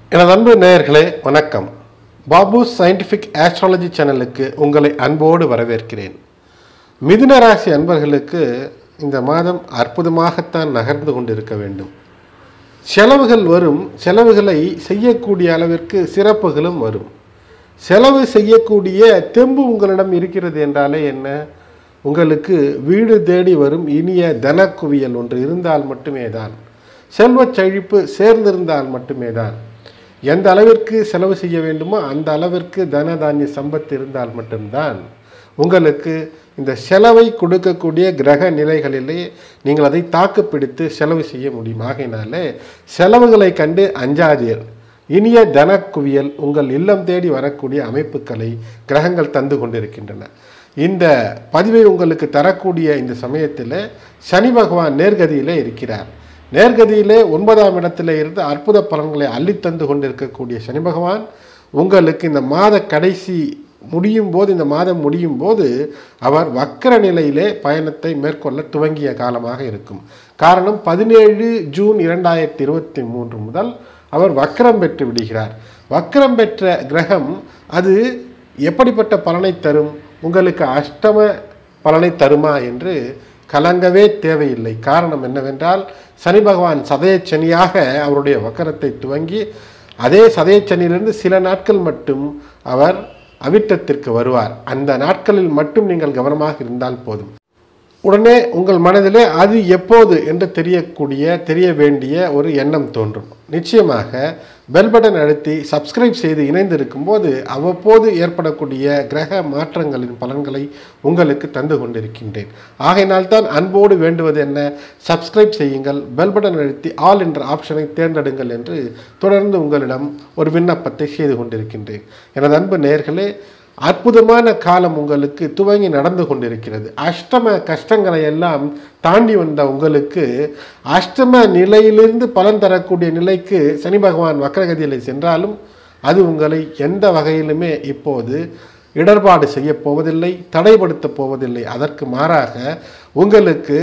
எனது அன்பு நேயர்களே வணக்கம் பாபு சயின்டிஃபிக் ஆஸ்ட்ராலஜி சேனலுக்கு உங்களை அன்போடு வரவேற்கிறேன் மிதுன ராசி அன்பர்களுக்கு இந்த மாதம் அற்புதமாகத்தான் நகர்ந்து கொண்டிருக்க வேண்டும் செலவுகள் வரும் செலவுகளை செய்யக்கூடிய அளவிற்கு சிறப்புகளும் வரும் செலவு செய்யக்கூடிய தெம்பு உங்களிடம் இருக்கிறது என்றாலே என்ன உங்களுக்கு வீடு தேடி வரும் இனிய தனக்குவியல் ஒன்று இருந்தால் மட்டுமே தான் செல்வச் செழிப்பு சேர்ந்திருந்தால் மட்டுமே தான் எந்த அளவிற்கு செலவு செய்ய வேண்டுமோ அந்த அளவிற்கு தன தானிய சம்பத்து இருந்தால் மட்டும்தான் உங்களுக்கு இந்த செலவை கொடுக்கக்கூடிய கிரக நிலைகளிலே நீங்கள் அதை தாக்குப்பிடித்து செலவு செய்ய முடியும் ஆகையினாலே செலவுகளை கண்டு அஞ்சாதீர் இனிய தனக்குவியல் உங்கள் இல்லம் தேடி வரக்கூடிய அமைப்புகளை கிரகங்கள் தந்து கொண்டிருக்கின்றன இந்த பதிவை உங்களுக்கு தரக்கூடிய இந்த சமயத்தில் சனி பகவான் நேர்கதியிலே இருக்கிறார் நேர்கதியிலே ஒன்பதாம் இடத்திலே இருந்து அற்புத பலன்களை அள்ளித்தந்து கொண்டிருக்கக்கூடிய சனி பகவான் உங்களுக்கு இந்த மாத கடைசி முடியும் போது இந்த மாதம் முடியும் போது அவர் வக்கர நிலையிலே பயணத்தை மேற்கொள்ள துவங்கிய காலமாக இருக்கும் காரணம் பதினேழு ஜூன் இரண்டாயிரத்தி இருபத்தி மூன்று முதல் அவர் வக்கரம் பெற்று விடுகிறார் வக்கரம் பெற்ற கிரகம் அது எப்படிப்பட்ட பலனை தரும் உங்களுக்கு அஷ்டம பலனை தருமா என்று கலங்கவே தேவையில்லை காரணம் என்னவென்றால் சனி பகவான் சதயச்சனியாக அவருடைய வக்கரத்தை துவங்கி அதே சதயச்சனியிலிருந்து சில நாட்கள் மட்டும் அவர் அவிட்டத்திற்கு வருவார் அந்த நாட்களில் மட்டும் நீங்கள் கவனமாக இருந்தால் போதும் உடனே உங்கள் மனதிலே அது எப்போது என்று தெரியக்கூடிய தெரிய வேண்டிய ஒரு எண்ணம் தோன்றும் நிச்சயமாக பெல் பட்டன் அழுத்தி சப்ஸ்கிரைப் செய்து இணைந்திருக்கும் போது அவ்வப்போது ஏற்படக்கூடிய கிரக மாற்றங்களின் பலன்களை உங்களுக்கு தந்து கொண்டிருக்கின்றேன் ஆகையினால் தான் அன்போடு வேண்டுவது என்ன சப்ஸ்கிரைப் செய்யுங்கள் பெல் பட்டன் அழுத்தி ஆல் என்ற ஆப்ஷனை தேர்ந்தெடுங்கள் என்று தொடர்ந்து உங்களிடம் ஒரு விண்ணப்பத்தை செய்து கொண்டிருக்கின்றேன் எனது அன்பு நேர்களே அற்புதமான காலம் உங்களுக்கு துவங்கி நடந்து கொண்டிருக்கிறது அஷ்டம கஷ்டங்களை எல்லாம் தாண்டி வந்த உங்களுக்கு அஷ்டம நிலையிலிருந்து பலன் தரக்கூடிய நிலைக்கு சனி பகவான் வக்கரகதியில் சென்றாலும் அது உங்களை எந்த வகையிலுமே இப்போது இடர்பாடு செய்ய போவதில்லை தடைப்படுத்த போவதில்லை அதற்கு மாறாக உங்களுக்கு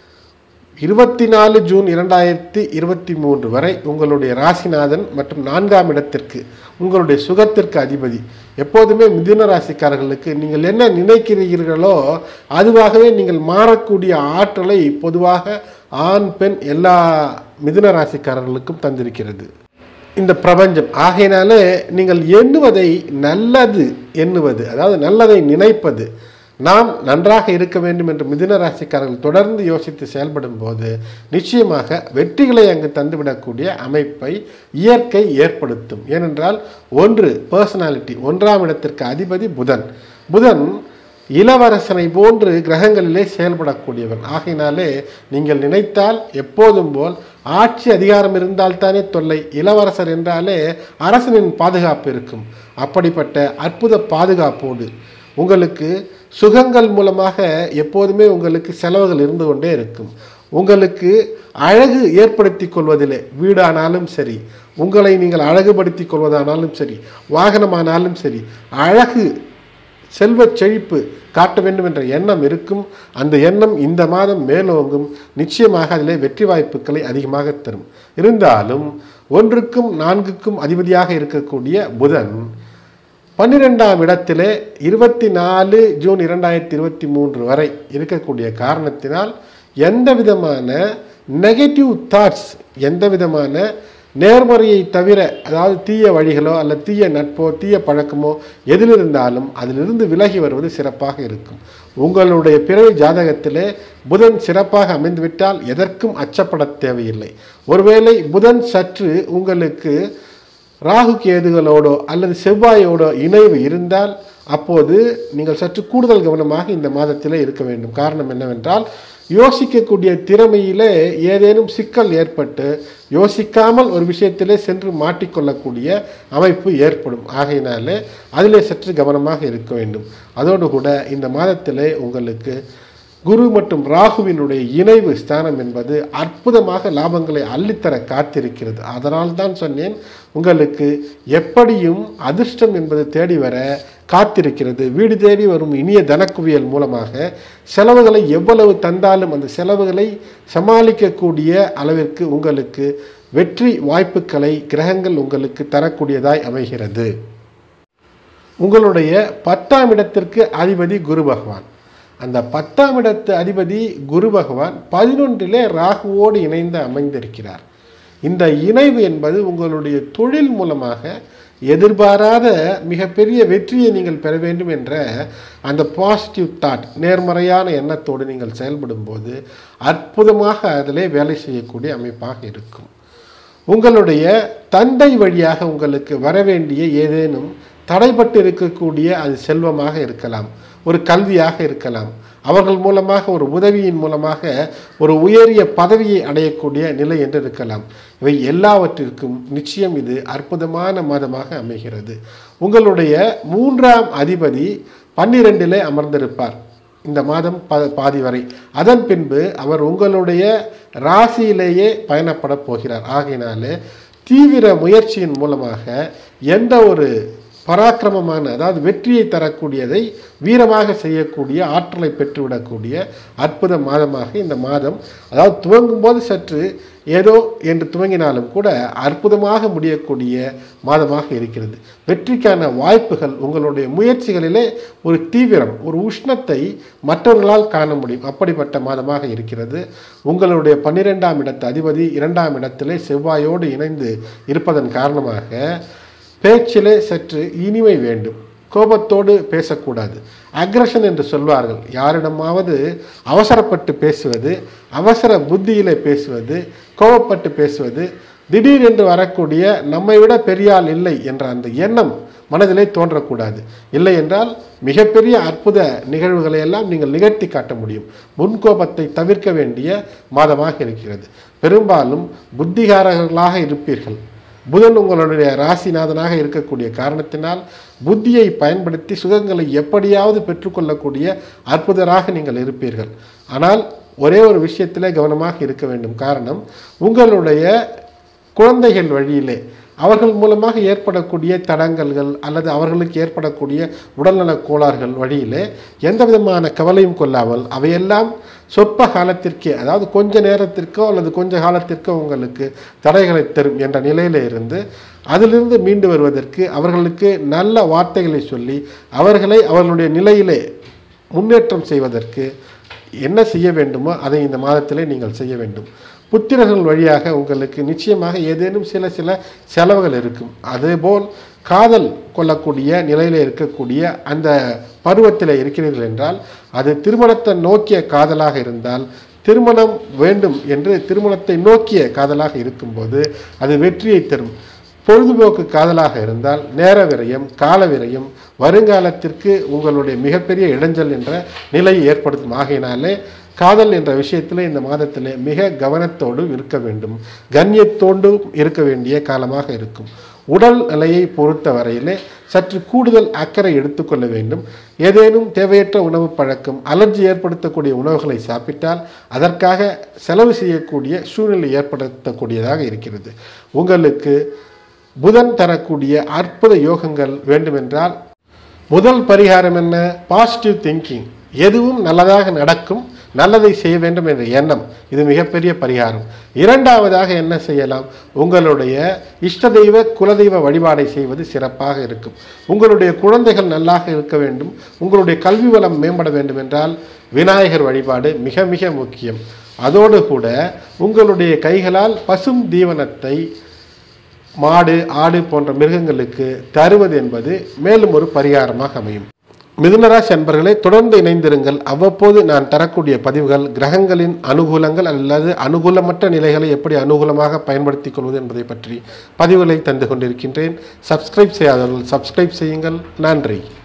இருபத்தி நாலு ஜூன் இரண்டாயிரத்தி இருபத்தி மூன்று வரை உங்களுடைய ராசிநாதன் மற்றும் நான்காம் இடத்திற்கு உங்களுடைய சுகத்திற்கு அதிபதி எப்போதுமே மிதுன ராசிக்காரர்களுக்கு நீங்கள் என்ன நினைக்கிறீர்களோ அதுவாகவே நீங்கள் மாறக்கூடிய ஆற்றலை பொதுவாக ஆண் பெண் எல்லா மிதுன ராசிக்காரர்களுக்கும் தந்திருக்கிறது இந்த பிரபஞ்சம் ஆகையினாலே நீங்கள் எண்ணுவதை நல்லது எண்ணுவது அதாவது நல்லதை நினைப்பது நாம் நன்றாக இருக்க வேண்டும் என்று மிதுன ராசிக்காரர்கள் தொடர்ந்து யோசித்து செயல்படும் போது நிச்சயமாக வெற்றிகளை அங்கு தந்துவிடக்கூடிய அமைப்பை இயற்கை ஏற்படுத்தும் ஏனென்றால் ஒன்று பர்சனாலிட்டி ஒன்றாம் இடத்திற்கு அதிபதி புதன் புதன் இளவரசனை போன்று கிரகங்களிலே செயல்படக்கூடியவன் ஆகையினாலே நீங்கள் நினைத்தால் எப்போதும் போல் ஆட்சி அதிகாரம் இருந்தால்தானே தொல்லை இளவரசர் என்றாலே அரசனின் பாதுகாப்பு இருக்கும் அப்படிப்பட்ட அற்புத பாதுகாப்போடு உங்களுக்கு சுகங்கள் மூலமாக எப்போதுமே உங்களுக்கு செலவுகள் இருந்து கொண்டே இருக்கும் உங்களுக்கு அழகு ஏற்படுத்தி கொள்வதிலே வீடானாலும் சரி உங்களை நீங்கள் அழகுபடுத்திக் கொள்வதானாலும் சரி வாகனமானாலும் சரி அழகு செல்வச் செழிப்பு காட்ட வேண்டும் என்ற எண்ணம் இருக்கும் அந்த எண்ணம் இந்த மாதம் மேலோங்கும் நிச்சயமாக அதிலே வெற்றி வாய்ப்புகளை அதிகமாக தரும் இருந்தாலும் ஒன்றுக்கும் நான்குக்கும் அதிபதியாக இருக்கக்கூடிய புதன் பன்னிரெண்டாம் இடத்திலே இருபத்தி நாலு ஜூன் இரண்டாயிரத்தி இருபத்தி மூன்று வரை இருக்கக்கூடிய காரணத்தினால் எந்த விதமான நெகட்டிவ் தாட்ஸ் எந்த விதமான நேர்மறையை தவிர அதாவது தீய வழிகளோ அல்ல தீய நட்போ தீய பழக்கமோ எதில் இருந்தாலும் அதிலிருந்து விலகி வருவது சிறப்பாக இருக்கும் உங்களுடைய பிறவி ஜாதகத்திலே புதன் சிறப்பாக அமைந்துவிட்டால் எதற்கும் அச்சப்பட தேவையில்லை ஒருவேளை புதன் சற்று உங்களுக்கு ராகு கேதுகளோடோ அல்லது செவ்வாயோடோ இணைவு இருந்தால் அப்போது நீங்கள் சற்று கூடுதல் கவனமாக இந்த மாதத்திலே இருக்க வேண்டும் காரணம் என்னவென்றால் யோசிக்கக்கூடிய திறமையிலே ஏதேனும் சிக்கல் ஏற்பட்டு யோசிக்காமல் ஒரு விஷயத்திலே சென்று மாட்டிக்கொள்ளக்கூடிய அமைப்பு ஏற்படும் ஆகையினாலே அதிலே சற்று கவனமாக இருக்க வேண்டும் அதோடு கூட இந்த மாதத்திலே உங்களுக்கு குரு மற்றும் ராகுவினுடைய இணைவு ஸ்தானம் என்பது அற்புதமாக லாபங்களை அள்ளித்தர காத்திருக்கிறது அதனால் தான் சொன்னேன் உங்களுக்கு எப்படியும் அதிர்ஷ்டம் என்பது தேடி வர காத்திருக்கிறது வீடு தேடி வரும் இனிய தனக்குவியல் மூலமாக செலவுகளை எவ்வளவு தந்தாலும் அந்த செலவுகளை சமாளிக்கக்கூடிய அளவிற்கு உங்களுக்கு வெற்றி வாய்ப்புகளை கிரகங்கள் உங்களுக்கு தரக்கூடியதாய் அமைகிறது உங்களுடைய பத்தாம் இடத்திற்கு அதிபதி குரு பகவான் அந்த பத்தாம் இடத்து அதிபதி குரு பகவான் பதினொன்றிலே ராகுவோடு இணைந்து அமைந்திருக்கிறார் இந்த இணைவு என்பது உங்களுடைய தொழில் மூலமாக எதிர்பாராத மிகப்பெரிய வெற்றியை நீங்கள் பெற வேண்டும் என்ற அந்த பாசிட்டிவ் தாட் நேர்மறையான எண்ணத்தோடு நீங்கள் செயல்படும் போது அற்புதமாக அதிலே வேலை செய்யக்கூடிய அமைப்பாக இருக்கும் உங்களுடைய தந்தை வழியாக உங்களுக்கு வர வேண்டிய ஏதேனும் தடைப்பட்டு இருக்கக்கூடிய அது செல்வமாக இருக்கலாம் ஒரு கல்வியாக இருக்கலாம் அவர்கள் மூலமாக ஒரு உதவியின் மூலமாக ஒரு உயரிய பதவியை அடையக்கூடிய நிலை என்று இருக்கலாம் இவை எல்லாவற்றிற்கும் நிச்சயம் இது அற்புதமான மாதமாக அமைகிறது உங்களுடைய மூன்றாம் அதிபதி பன்னிரெண்டிலே அமர்ந்திருப்பார் இந்த மாதம் ப பாதி வரை அதன் பின்பு அவர் உங்களுடைய ராசியிலேயே பயணப்பட போகிறார் ஆகையினாலே தீவிர முயற்சியின் மூலமாக எந்த ஒரு பராக்கிரமமான அதாவது வெற்றியை தரக்கூடியதை வீரமாக செய்யக்கூடிய ஆற்றலை பெற்றுவிடக்கூடிய அற்புத மாதமாக இந்த மாதம் அதாவது துவங்கும் போது சற்று ஏதோ என்று துவங்கினாலும் கூட அற்புதமாக முடியக்கூடிய மாதமாக இருக்கிறது வெற்றிக்கான வாய்ப்புகள் உங்களுடைய முயற்சிகளிலே ஒரு தீவிரம் ஒரு உஷ்ணத்தை மற்றவர்களால் காண முடியும் அப்படிப்பட்ட மாதமாக இருக்கிறது உங்களுடைய பன்னிரெண்டாம் இடத்து அதிபதி இரண்டாம் இடத்திலே செவ்வாயோடு இணைந்து இருப்பதன் காரணமாக பேச்சிலே சற்று இனிமை வேண்டும் கோபத்தோடு பேசக்கூடாது அக்ரஷன் என்று சொல்வார்கள் யாரிடமாவது அவசரப்பட்டு பேசுவது அவசர புத்தியிலே பேசுவது கோபப்பட்டு பேசுவது திடீரென்று வரக்கூடிய நம்மை விட பெரியாள் இல்லை என்ற அந்த எண்ணம் மனதிலே தோன்றக்கூடாது இல்லை என்றால் மிகப்பெரிய அற்புத நிகழ்வுகளை எல்லாம் நீங்கள் நிகழ்த்தி காட்ட முடியும் முன்கோபத்தை தவிர்க்க வேண்டிய மாதமாக இருக்கிறது பெரும்பாலும் புத்திகாரர்களாக இருப்பீர்கள் புதன் உங்களுடைய ராசிநாதனாக இருக்கக்கூடிய காரணத்தினால் புத்தியை பயன்படுத்தி சுகங்களை எப்படியாவது பெற்றுக்கொள்ளக்கூடிய அற்புதராக நீங்கள் இருப்பீர்கள் ஆனால் ஒரே ஒரு விஷயத்திலே கவனமாக இருக்க வேண்டும் காரணம் உங்களுடைய குழந்தைகள் வழியிலே அவர்கள் மூலமாக ஏற்படக்கூடிய தடங்கல்கள் அல்லது அவர்களுக்கு ஏற்படக்கூடிய உடல்நலக் கோளாறுகள் வழியிலே எந்த விதமான கவலையும் கொள்ளாமல் அவையெல்லாம் சொற்ப காலத்திற்கே அதாவது கொஞ்ச நேரத்திற்கோ அல்லது கொஞ்ச காலத்திற்கோ உங்களுக்கு தடைகளை தரும் என்ற நிலையில இருந்து அதிலிருந்து மீண்டு வருவதற்கு அவர்களுக்கு நல்ல வார்த்தைகளை சொல்லி அவர்களை அவர்களுடைய நிலையிலே முன்னேற்றம் செய்வதற்கு என்ன செய்ய வேண்டுமோ அதை இந்த மாதத்திலே நீங்கள் செய்ய வேண்டும் புத்திரர்கள் வழியாக உங்களுக்கு நிச்சயமாக ஏதேனும் சில சில செலவுகள் இருக்கும் அதேபோல் காதல் கொள்ளக்கூடிய நிலையில் இருக்கக்கூடிய அந்த பருவத்தில் இருக்கிறீர்கள் என்றால் அது திருமணத்தை நோக்கிய காதலாக இருந்தால் திருமணம் வேண்டும் என்று திருமணத்தை நோக்கிய காதலாக இருக்கும்போது அது வெற்றியை தரும் பொழுதுபோக்கு காதலாக இருந்தால் நேர விரயம் கால விரயம் வருங்காலத்திற்கு உங்களுடைய மிகப்பெரிய இடைஞ்சல் என்ற நிலையை ஏற்படுத்தும் ஆகையினாலே காதல் என்ற விஷயத்தில் இந்த மாதத்தில் மிக கவனத்தோடு இருக்க வேண்டும் கண்ணியத்தோடும் இருக்க வேண்டிய காலமாக இருக்கும் உடல் நிலையை பொறுத்த வரையிலே சற்று கூடுதல் அக்கறை எடுத்துக்கொள்ள வேண்டும் ஏதேனும் தேவையற்ற உணவு பழக்கம் அலர்ஜி ஏற்படுத்தக்கூடிய உணவுகளை சாப்பிட்டால் அதற்காக செலவு செய்யக்கூடிய சூழ்நிலை ஏற்படுத்தக்கூடியதாக இருக்கிறது உங்களுக்கு புதன் தரக்கூடிய அற்புத யோகங்கள் வேண்டுமென்றால் முதல் பரிகாரம் என்ன பாசிட்டிவ் திங்கிங் எதுவும் நல்லதாக நடக்கும் நல்லதை செய்ய வேண்டும் என்ற எண்ணம் இது மிகப்பெரிய பரிகாரம் இரண்டாவதாக என்ன செய்யலாம் உங்களுடைய இஷ்ட தெய்வ குலதெய்வ வழிபாடை செய்வது சிறப்பாக இருக்கும் உங்களுடைய குழந்தைகள் நல்லாக இருக்க வேண்டும் உங்களுடைய கல்வி வளம் மேம்பட வேண்டும் என்றால் விநாயகர் வழிபாடு மிக மிக முக்கியம் அதோடு கூட உங்களுடைய கைகளால் பசும் தீவனத்தை மாடு ஆடு போன்ற மிருகங்களுக்கு தருவது என்பது மேலும் ஒரு பரிகாரமாக அமையும் மிதுனராசி அன்பர்களே தொடர்ந்து இணைந்திருங்கள் அவ்வப்போது நான் தரக்கூடிய பதிவுகள் கிரகங்களின் அனுகூலங்கள் அல்லது அனுகூலமற்ற நிலைகளை எப்படி அனுகூலமாக பயன்படுத்திக் கொள்வது என்பதை பற்றி பதிவுகளை தந்து கொண்டிருக்கின்றேன் சப்ஸ்கிரைப் செய்யாதவர்கள் சப்ஸ்கிரைப் செய்யுங்கள் நன்றி